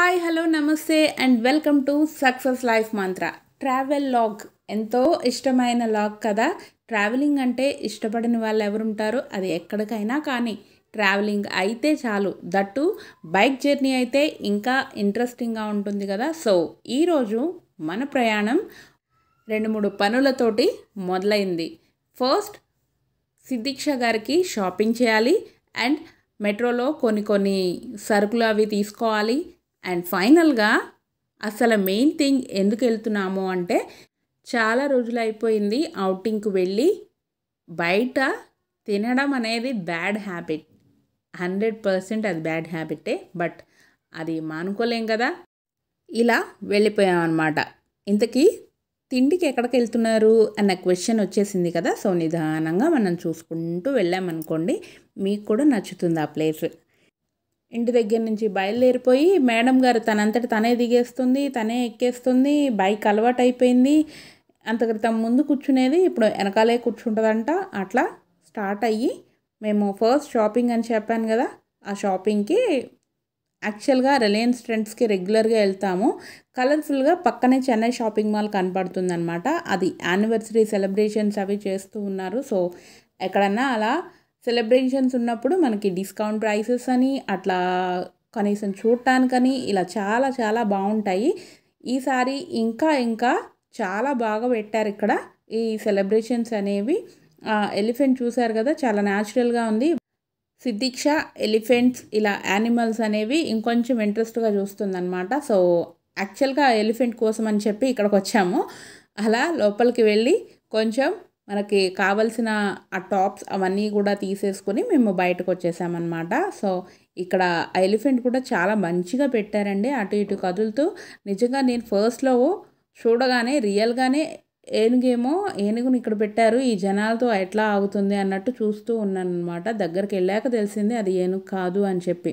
hi hello నమస్తే and welcome to success life mantra travel log ఎంతో ఇష్టమైన log కదా ట్రావెలింగ్ అంటే ఇష్టపడని వాళ్ళు ఎవరుంటారు అది ఎక్కడికైనా కానీ ట్రావెలింగ్ అయితే చాలు దట్టు బైక్ జర్నీ అయితే ఇంకా ఇంట్రెస్టింగ్గా ఉంటుంది కదా సో ఈరోజు మన ప్రయాణం రెండు మూడు పనులతోటి మొదలైంది ఫస్ట్ సిద్దిక్ష గారికి షాపింగ్ చేయాలి అండ్ మెట్రోలో కొన్ని కొన్ని సరుకులు అవి తీసుకోవాలి అండ్ ఫైనల్గా అసలు మెయిన్ థింగ్ ఎందుకు వెళ్తున్నాము అంటే చాలా రోజులు అయిపోయింది అవుటింగ్కి వెళ్ళి బయట తినడం అనేది బ్యాడ్ హ్యాబిట్ హండ్రెడ్ పర్సెంట్ అది బ్యాడ్ హ్యాబిటే బట్ అది మానుకోలేం కదా ఇలా వెళ్ళిపోయాం అనమాట ఇంతకీ తిండికి ఎక్కడికి వెళ్తున్నారు అన్న క్వశ్చన్ వచ్చేసింది కదా సో నిదానంగా మనం చూసుకుంటూ వెళ్ళామనుకోండి మీకు కూడా నచ్చుతుంది ఆ ప్లేస్ ఇంటి దగ్గర నుంచి బయలుదేరిపోయి మేడం గారు తనంతట తనే దిగేస్తుంది తనే ఎక్కేస్తుంది బైక్ అలవాటు అయిపోయింది అంత క్రితం ముందు కూర్చునేది ఇప్పుడు వెనకాలే కూర్చుంటుందంట అట్లా స్టార్ట్ అయ్యి మేము ఫస్ట్ షాపింగ్ అని చెప్పాను కదా ఆ షాపింగ్కి యాక్చువల్గా రిలయన్స్ ట్రెండ్స్కి రెగ్యులర్గా వెళ్తాము కలర్ఫుల్గా పక్కనే చెన్నై షాపింగ్ మాల్ కనపడుతుందన్నమాట అది యానివర్సరీ సెలబ్రేషన్స్ అవి చేస్తూ ఉన్నారు సో ఎక్కడన్నా అలా సెలబ్రేషన్స్ ఉన్నప్పుడు మనకి డిస్కౌంట్ ప్రైసెస్ అని అట్లా కనీసం చూడటానికని ఇలా చాలా చాలా బాగుంటాయి ఈసారి ఇంకా ఇంకా చాలా బాగా పెట్టారు ఇక్కడ ఈ సెలబ్రేషన్స్ అనేవి ఎలిఫెంట్ చూసారు కదా చాలా న్యాచురల్గా ఉంది సిద్దిక్ష ఎలిఫెంట్స్ ఇలా యానిమల్స్ అనేవి ఇంకొంచెం ఇంట్రెస్ట్గా చూస్తుందన్నమాట సో యాక్చువల్గా ఎలిఫెంట్ కోసం అని చెప్పి ఇక్కడికి వచ్చాము అలా లోపలికి వెళ్ళి కొంచెం మనకి కావలసిన ఆ టాప్స్ అవన్నీ కూడా తీసేసుకొని మేము బయటకు వచ్చేసామన్నమాట సో ఇక్కడ ఆ ఎలిఫెంట్ కూడా చాలా మంచిగా పెట్టారండి అటు ఇటు కదులుతూ నిజంగా నేను ఫస్ట్లో చూడగానే రియల్గానే ఏనుగేమో ఏనుగుని ఇక్కడ పెట్టారు ఈ జనాలతో ఎట్లా ఆగుతుంది అన్నట్టు చూస్తూ ఉన్నాను అనమాట దగ్గరికి వెళ్ళాక తెలిసింది అది ఏనుగు కాదు అని చెప్పి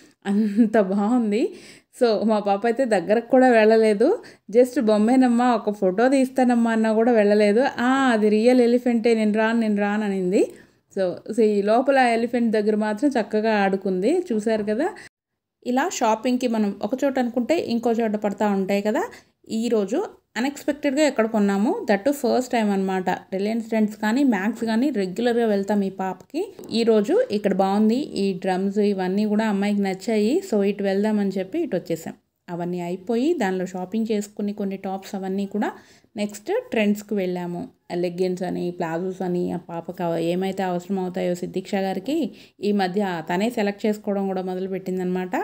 అంత బాగుంది సో మా పాప అయితే దగ్గరకు కూడా వెళ్ళలేదు జస్ట్ బొమ్మేనమ్మా ఒక ఫోటో తీస్తానమ్మా అన్నా కూడా వెళ్ళలేదు అది రియల్ ఎలిఫెంటే నేను రాను నేను రాను అనింది సో ఈ లోపల ఎలిఫెంట్ దగ్గర మాత్రం చక్కగా ఆడుకుంది చూసారు కదా ఇలా షాపింగ్కి మనం ఒక చోట అనుకుంటే ఇంకో చోట పడతా ఉంటాయి కదా ఈరోజు అన్ఎక్స్పెక్టెడ్గా ఎక్కడ కొన్నాము దట్ ఫస్ట్ టైం అనమాట రిలయన్స్ ట్రెండ్స్ కానీ మ్యాక్స్ కానీ రెగ్యులర్గా వెళ్తాం ఈ పాపకి ఈరోజు ఇక్కడ బాగుంది ఈ డ్రమ్స్ ఇవన్నీ కూడా అమ్మాయికి నచ్చాయి సో ఇటు వెళ్దామని చెప్పి ఇటు వచ్చేసాం అవన్నీ అయిపోయి దానిలో షాపింగ్ చేసుకుని కొన్ని టాప్స్ అవన్నీ కూడా నెక్స్ట్ ట్రెండ్స్కి వెళ్ళాము లెగ్గిన్స్ అని ప్లాజోస్ అని ఆ పాపకు ఏమైతే అవసరం అవుతాయో సిద్దిక్ష గారికి ఈ మధ్య తనే సెలెక్ట్ చేసుకోవడం కూడా మొదలుపెట్టిందనమాట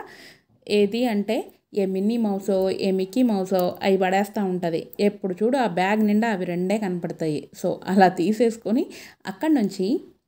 ఏది అంటే ఏ మిన్నీ మౌసో ఏ మిక్కీ మౌసో అవి పడేస్తూ ఉంటుంది ఎప్పుడు చూడు ఆ బ్యాగ్ నిండా అవి రెండే కనపడతాయి సో అలా తీసేసుకొని అక్కడి నుంచి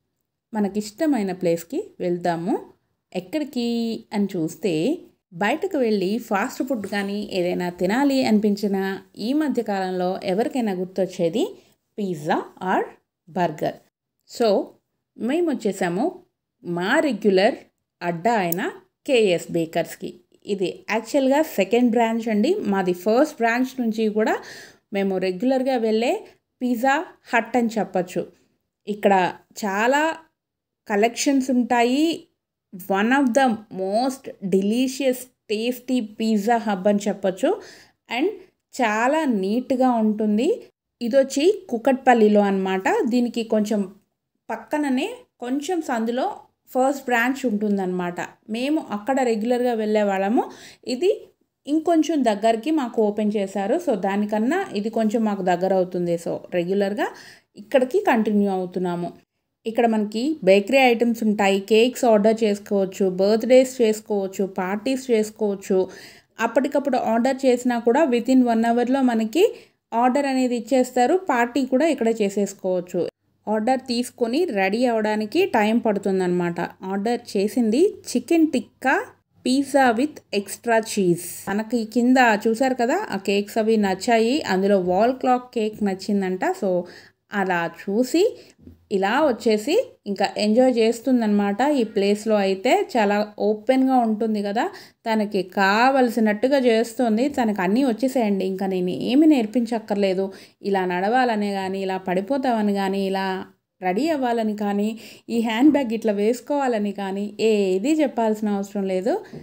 మనకిష్టమైన ప్లేస్కి వెళ్దాము ఎక్కడికి అని చూస్తే బయటకు వెళ్ళి ఫాస్ట్ ఫుడ్ కానీ ఏదైనా తినాలి అనిపించిన ఈ మధ్య కాలంలో ఎవరికైనా గుర్తొచ్చేది పిజ్జా ఆర్ బర్గర్ సో మేము వచ్చేసాము మా రెగ్యులర్ అడ్డా అయిన కేఎస్ బేకర్స్కి ఇది యాక్చువల్గా సెకండ్ బ్రాంచ్ అండి మాది ఫస్ట్ బ్రాంచ్ నుంచి కూడా మేము రెగ్యులర్గా వెళ్ళే పిజ్జా హట్ అని చెప్పచ్చు ఇక్కడ చాలా కలెక్షన్స్ ఉంటాయి one of the most delicious tasty pizza hub అని చెప్పచ్చు అండ్ చాలా నీట్గా ఉంటుంది ఇది వచ్చి కుకట్పల్లిలో అనమాట దీనికి కొంచెం పక్కననే కొంచెం సందులో ఫస్ట్ బ్రాంచ్ ఉంటుందన్నమాట మేము అక్కడ రెగ్యులర్గా వెళ్ళే వాళ్ళము ఇది ఇంకొంచెం దగ్గరికి మాకు ఓపెన్ చేశారు సో దానికన్నా ఇది కొంచెం మాకు దగ్గర అవుతుంది సో రెగ్యులర్గా ఇక్కడికి కంటిన్యూ అవుతున్నాము ఇక్కడ మనకి బేకరీ ఐటమ్స్ ఉంటాయి కేక్స్ ఆర్డర్ చేసుకోవచ్చు బర్త్డేస్ చేసుకోవచ్చు పార్టీస్ చేసుకోవచ్చు అప్పటికప్పుడు ఆర్డర్ చేసినా కూడా విత్ ఇన్ వన్ అవర్లో మనకి ఆర్డర్ అనేది ఇచ్చేస్తారు పార్టీ కూడా ఇక్కడ చేసేసుకోవచ్చు ఆర్డర్ తీసుకొని రెడీ అవ్వడానికి టైం పడుతుందన్నమాట ఆర్డర్ చేసింది chicken tikka pizza with extra cheese మనకి కింద చూసారు కదా ఆ కేక్స్ అవి నచ్చాయి అందులో వాల్ క్లాక్ కేక్ నచ్చిందంట సో అలా చూసి ఇలా వచ్చేసి ఇంకా ఎంజాయ్ చేస్తుందనమాట ఈ ప్లేస్లో అయితే చాలా ఓపెన్గా ఉంటుంది కదా తనకి కావలసినట్టుగా చేస్తుంది తనకు అన్నీ వచ్చేసేయండి ఇంకా నేను ఏమి నేర్పించక్కర్లేదు ఇలా నడవాలని కానీ ఇలా పడిపోతామని కానీ ఇలా రెడీ అవ్వాలని కానీ ఈ హ్యాండ్ బ్యాగ్ ఇట్లా వేసుకోవాలని కానీ ఏది చెప్పాల్సిన అవసరం లేదు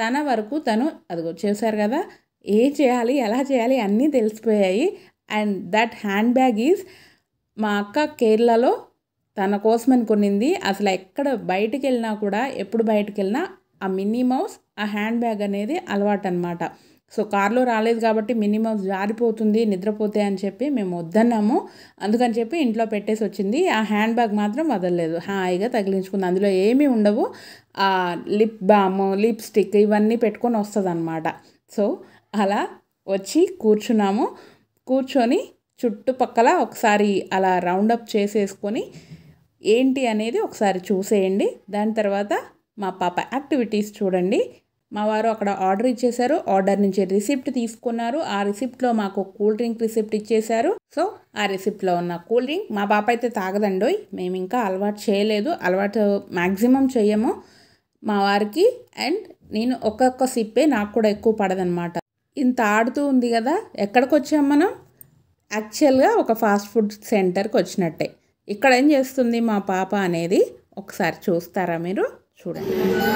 తన వరకు తను అదిగో చేశారు కదా ఏ చేయాలి ఎలా చేయాలి అన్నీ తెలిసిపోయాయి and that handbag is మా అక్క కేరళలో తన కోసమని కొనింది అసలు ఎక్కడ బయటికి వెళ్ళినా కూడా ఎప్పుడు బయటికి వెళ్ళినా ఆ మినీ మౌస్ ఆ హ్యాండ్ బ్యాగ్ అనేది అలవాటు అనమాట సో కార్లో రాలేదు కాబట్టి మినీ మౌస్ జారిపోతుంది నిద్రపోతే అని చెప్పి మేము వద్దన్నాము అందుకని చెప్పి ఇంట్లో పెట్టేసి వచ్చింది ఆ హ్యాండ్ బ్యాగ్ మాత్రం వదలలేదు హాయిగా తగిలించుకుంది అందులో ఏమీ ఉండవు ఆ లిప్ బామ్ లిప్స్టిక్ ఇవన్నీ పెట్టుకొని వస్తుంది అనమాట సో అలా వచ్చి కూర్చున్నాము కూర్చొని చుట్టుపక్కల ఒకసారి అలా రౌండప్ చేసేసుకొని ఏంటి అనేది ఒకసారి చూసేయండి దాని తర్వాత మా పాప యాక్టివిటీస్ చూడండి మా వారు అక్కడ ఆర్డర్ ఇచ్చేశారు ఆర్డర్ నుంచి రిసిప్ట్ తీసుకున్నారు ఆ రిసిప్ట్లో మాకు కూల్ డ్రింక్ రిసిప్ట్ ఇచ్చేశారు సో ఆ రిసిప్ట్లో ఉన్న కూల్ డ్రింక్ మా పాప అయితే తాగదండోయ్ మేము ఇంకా అలవాటు చేయలేదు అలవాటు మ్యాక్సిమం చెయ్యము మా వారికి అండ్ నేను ఒక్కొక్క సిప్పే నాకు కూడా ఎక్కువ పడదనమాట ఇంత ఆడుతూ ఉంది కదా ఎక్కడికి వచ్చాం మనం యాక్చువల్గా ఒక ఫాస్ట్ ఫుడ్ సెంటర్కి వచ్చినట్టే ఇక్కడ ఏం చేస్తుంది మా పాప అనేది ఒకసారి చూస్తారా మీరు చూడండి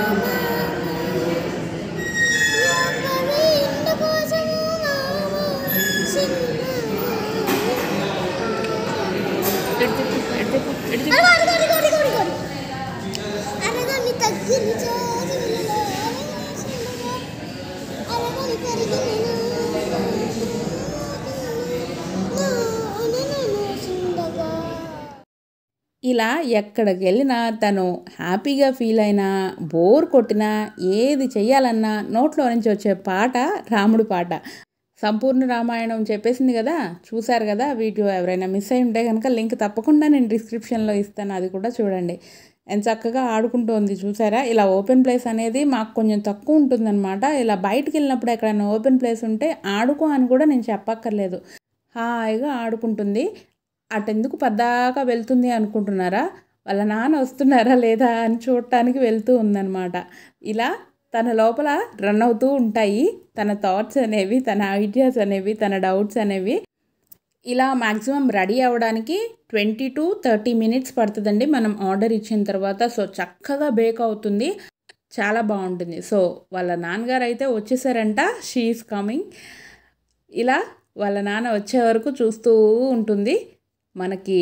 అరగని తగ్గించు అరగని పెరిగిన చిందగా ఇలా ఎక్కడికి వెళ్ళినా తను హ్యాపీగా ఫీల్ అయినా బోర్ కొట్టినా ఏది చెయ్యాలన్నా నోట్లో నుంచి వచ్చే పాట రాముడి పాట సంపూర్ణ రామాయణం చెప్పేసింది కదా చూశారు కదా వీడియో ఎవరైనా మిస్ అయి ఉంటే కనుక లింక్ తప్పకుండా నేను డిస్క్రిప్షన్లో ఇస్తాను అది కూడా చూడండి ఎంత చక్కగా ఆడుకుంటోంది చూసారా ఇలా ఓపెన్ ప్లేస్ అనేది మాకు కొంచెం తక్కువ ఉంటుందన్నమాట ఇలా బయటికి వెళ్ళినప్పుడు ఎక్కడైనా ఓపెన్ ప్లేస్ ఉంటే ఆడుకో అని కూడా నేను చెప్పక్కర్లేదు హాయిగా ఆడుకుంటుంది అటెందుకు పద్దాకా వెళ్తుంది అనుకుంటున్నారా వాళ్ళ నాన్న వస్తున్నారా లేదా అని చూడటానికి వెళ్తూ ఉందన్నమాట ఇలా తన లోపల రన్ అవుతూ ఉంటాయి తన థాట్స్ అనేవి తన ఐడియాస్ అనేవి తన డౌట్స్ అనేవి ఇలా మ్యాక్సిమం రెడీ అవ్వడానికి ట్వంటీ టు థర్టీ మినిట్స్ పడుతుందండి మనం ఆర్డర్ ఇచ్చిన తర్వాత సో చక్కగా బేక్ అవుతుంది చాలా బాగుంటుంది సో వాళ్ళ నాన్నగారు అయితే వచ్చేసారంట షీఈస్ కమింగ్ ఇలా వాళ్ళ నాన్న వచ్చే వరకు చూస్తూ ఉంటుంది మనకి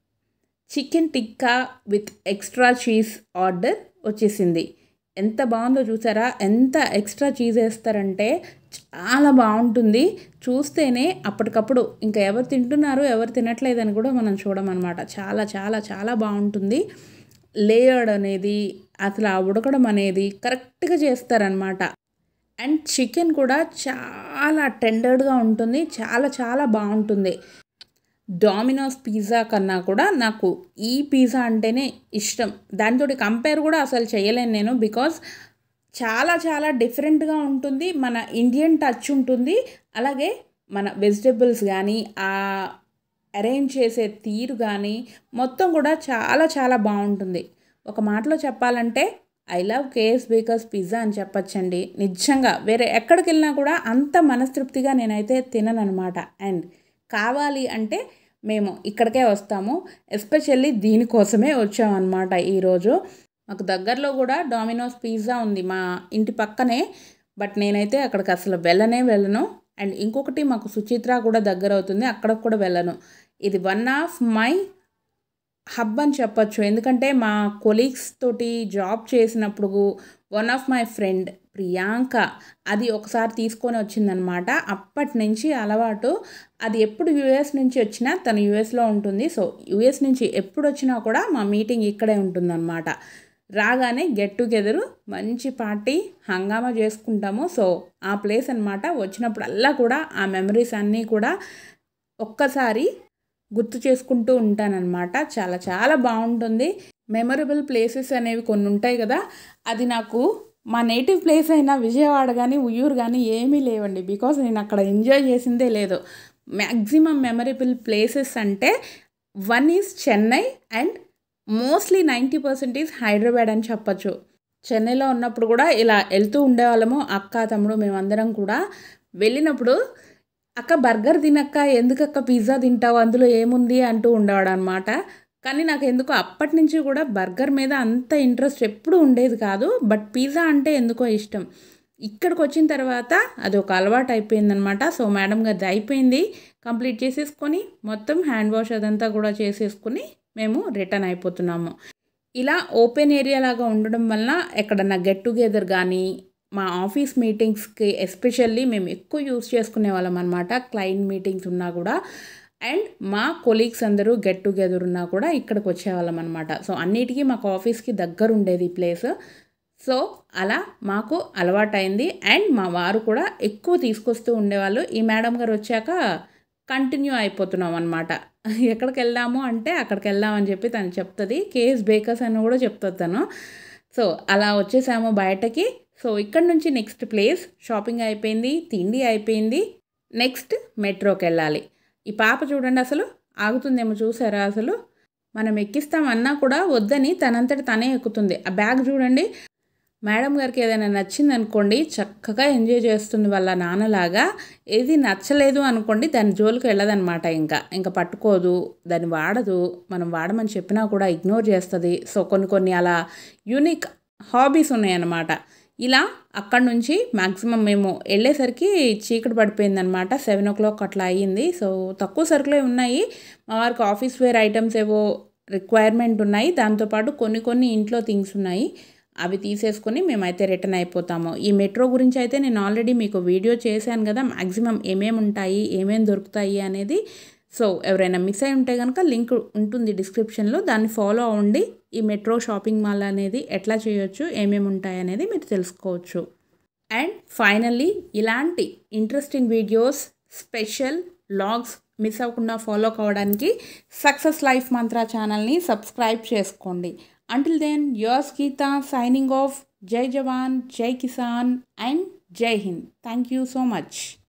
chicken tikka with extra cheese order వచ్చేసింది ఎంత బాగుందో చూసారా ఎంత ఎక్స్ట్రా చీజ్ వేస్తారంటే చాలా బాగుంటుంది చూస్తేనే అప్పటికప్పుడు ఇంకా ఎవరు తింటున్నారు ఎవరు తినట్లేదని కూడా మనం చూడమన్నమాట చాలా చాలా చాలా బాగుంటుంది లేయర్డ్ అనేది అసలు ఆ ఉడకడం అనేది కరెక్ట్గా చేస్తారనమాట అండ్ చికెన్ కూడా చాలా టెండర్డ్గా ఉంటుంది చాలా చాలా బాగుంటుంది డామినోస్ పిజ్జా కన్నా కూడా నాకు ఈ పిజ్జా అంటేనే ఇష్టం దానితో కంపేర్ కూడా అసలు చేయలేను నేను బికాజ్ చాలా చాలా డిఫరెంట్గా ఉంటుంది మన ఇండియన్ టచ్ ఉంటుంది అలాగే మన వెజిటేబుల్స్ కానీ ఆ అరేంజ్ చేసే తీరు కానీ మొత్తం కూడా చాలా చాలా బాగుంటుంది ఒక మాటలో చెప్పాలంటే I love KS bakers pizza అని చెప్పచ్చండి నిజంగా వేరే ఎక్కడికి వెళ్ళినా కూడా అంత మనస్తృప్తిగా నేనైతే తిననమాట అండ్ కావాలి అంటే మేము ఇక్కడికే వస్తాము ఎస్పెషల్లీ దీనికోసమే వచ్చామన్నమాట ఈరోజు మాకు దగ్గరలో కూడా డామినోస్ పిజ్జా ఉంది మా ఇంటి పక్కనే బట్ నేనైతే అక్కడికి అసలు వెళ్ళనే వెళ్ళను అండ్ ఇంకొకటి మాకు సుచిత్ర కూడా దగ్గర అవుతుంది అక్కడికి కూడా వెళ్ళను ఇది వన్ ఆఫ్ మై హబ్ అని చెప్పొచ్చు ఎందుకంటే మా కొలీగ్స్ తోటి జాబ్ చేసినప్పుడు one of my friend Priyanka అది ఒకసారి తీసుకొని వచ్చిందనమాట అప్పటి నుంచి అలవాటు అది ఎప్పుడు యుఎస్ నుంచి వచ్చినా తను యుఎస్లో ఉంటుంది సో యుఎస్ నుంచి ఎప్పుడు వచ్చినా కూడా మా మీటింగ్ ఇక్కడే ఉంటుందన్నమాట రాగానే గెట్ టుగెదరు మంచి పార్టీ హంగామా చేసుకుంటాము సో ఆ ప్లేస్ అనమాట వచ్చినప్పుడల్లా కూడా ఆ మెమరీస్ అన్నీ కూడా ఒక్కసారి గుర్తు చేసుకుంటూ ఉంటానన్నమాట చాలా చాలా బాగుంటుంది మెమరబుల్ ప్లేసెస్ అనేవి కొన్ని ఉంటాయి కదా అది నాకు మా నేటివ్ ప్లేస్ అయిన విజయవాడ కానీ ఉయ్యూరు కానీ ఏమీ లేవండి బికాజ్ నేను అక్కడ ఎంజాయ్ చేసిందే లేదు మ్యాక్సిమం మెమరబుల్ ప్లేసెస్ అంటే one is Chennai and mostly ninety percent is Hyderabad అని చెప్పచ్చు చెన్నైలో ఉన్నప్పుడు కూడా ఇలా వెళ్తూ ఉండేవాళ్ళము అక్క తమ్ముడు మేమందరం కూడా వెళ్ళినప్పుడు అక్క బర్గర్ తినక్క ఎందుకక్క పిజ్జా తింటావు అందులో ఏముంది అంటూ ఉండేవాడు అనమాట కానీ నాకు ఎందుకో అప్పటి నుంచి కూడా బర్గర్ మీద అంత ఇంట్రెస్ట్ ఎప్పుడూ ఉండేది కాదు బట్ పిజ్జా అంటే ఎందుకో ఇష్టం ఇక్కడికి వచ్చిన తర్వాత అది ఒక అలవాటు అయిపోయిందనమాట సో మేడం గారిది అయిపోయింది కంప్లీట్ చేసేసుకొని మొత్తం హ్యాండ్ వాష్ అదంతా కూడా చేసేసుకుని మేము రిటర్న్ అయిపోతున్నాము ఇలా ఓపెన్ ఏరియా లాగా ఉండడం వలన ఎక్కడన్నా గెట్ టుగెదర్ కానీ మా ఆఫీస్ మీటింగ్స్కి ఎస్పెషల్లీ మేము ఎక్కువ యూస్ చేసుకునే వాళ్ళం అనమాట క్లయింట్ మీటింగ్స్ ఉన్నా కూడా అండ్ మా కొలీగ్స్ అందరూ గెట్ టుగెదర్ ఉన్నా కూడా ఇక్కడికి వచ్చేవాళ్ళం అనమాట సో అన్నిటికీ మాకు ఆఫీస్కి దగ్గర ఉండేది ఈ ప్లేస్ సో అలా మాకు అలవాటైంది అండ్ మా వారు కూడా ఎక్కువ తీసుకొస్తూ ఉండేవాళ్ళు ఈ మేడం గారు వచ్చాక కంటిన్యూ అయిపోతున్నాం అనమాట ఎక్కడికి వెళ్దాము అంటే అక్కడికి వెళ్దామని చెప్పి తను చెప్తుంది కేఎస్ బేకర్స్ అని కూడా చెప్తుంది తను సో అలా వచ్చేసాము బయటకి సో ఇక్కడ నుంచి నెక్స్ట్ ప్లేస్ షాపింగ్ అయిపోయింది తిండి అయిపోయింది నెక్స్ట్ మెట్రోకి వెళ్ళాలి ఈ పాప చూడండి అసలు ఆగుతుందేమో చూసారా అసలు మనం ఎక్కిస్తామన్నా కూడా వద్దని తనంతట తనే ఎక్కుతుంది ఆ బ్యాగ్ చూడండి మేడం గారికి ఏదైనా నచ్చింది అనుకోండి చక్కగా ఎంజాయ్ చేస్తుంది వాళ్ళ నాన్నలాగా ఏది నచ్చలేదు అనుకోండి దాని జోలికి వెళ్ళదన్నమాట ఇంకా ఇంకా పట్టుకోదు దాన్ని వాడదు మనం వాడమని చెప్పినా కూడా ఇగ్నోర్ చేస్తుంది సో కొన్ని కొన్ని అలా యూనిక్ హాబీస్ ఉన్నాయన్నమాట ఇలా అక్కడ నుంచి మ్యాక్సిమం మేము వెళ్ళేసరికి చీకటి పడిపోయిందనమాట సెవెన్ ఓ క్లాక్ అట్లా అయ్యింది సో తక్కువ సరుకులే ఉన్నాయి మా వారికి ఆఫీస్ వేర్ ఐటమ్స్ ఏవో రిక్వైర్మెంట్ ఉన్నాయి దాంతోపాటు కొన్ని కొన్ని ఇంట్లో థింగ్స్ ఉన్నాయి అవి తీసేసుకొని మేమైతే రిటర్న్ అయిపోతాము ఈ మెట్రో గురించి అయితే నేను ఆల్రెడీ మీకు వీడియో చేశాను కదా మ్యాక్సిమం ఏమేమి ఉంటాయి ఏమేమి దొరుకుతాయి అనేది సో ఎవరైనా మిస్ అయి ఉంటే కనుక లింక్ ఉంటుంది డిస్క్రిప్షన్లో దాన్ని ఫాలో అవ్వండి ఈ మెట్రో షాపింగ్ మాల్ అనేది ఎట్లా చేయొచ్చు ఏమేమి ఉంటాయి అనేది మీరు తెలుసుకోవచ్చు అండ్ ఫైనల్లీ ఇలాంటి interesting videos special logs miss అవ్వకుండా ఫాలో కావడానికి సక్సెస్ లైఫ్ మంత్ర ఛానల్ని సబ్స్క్రైబ్ చేసుకోండి until then yours Geetha signing off జై జవాన్ జై కిసాన్ అండ్ జై హింద్ థ్యాంక్ యూ సో మచ్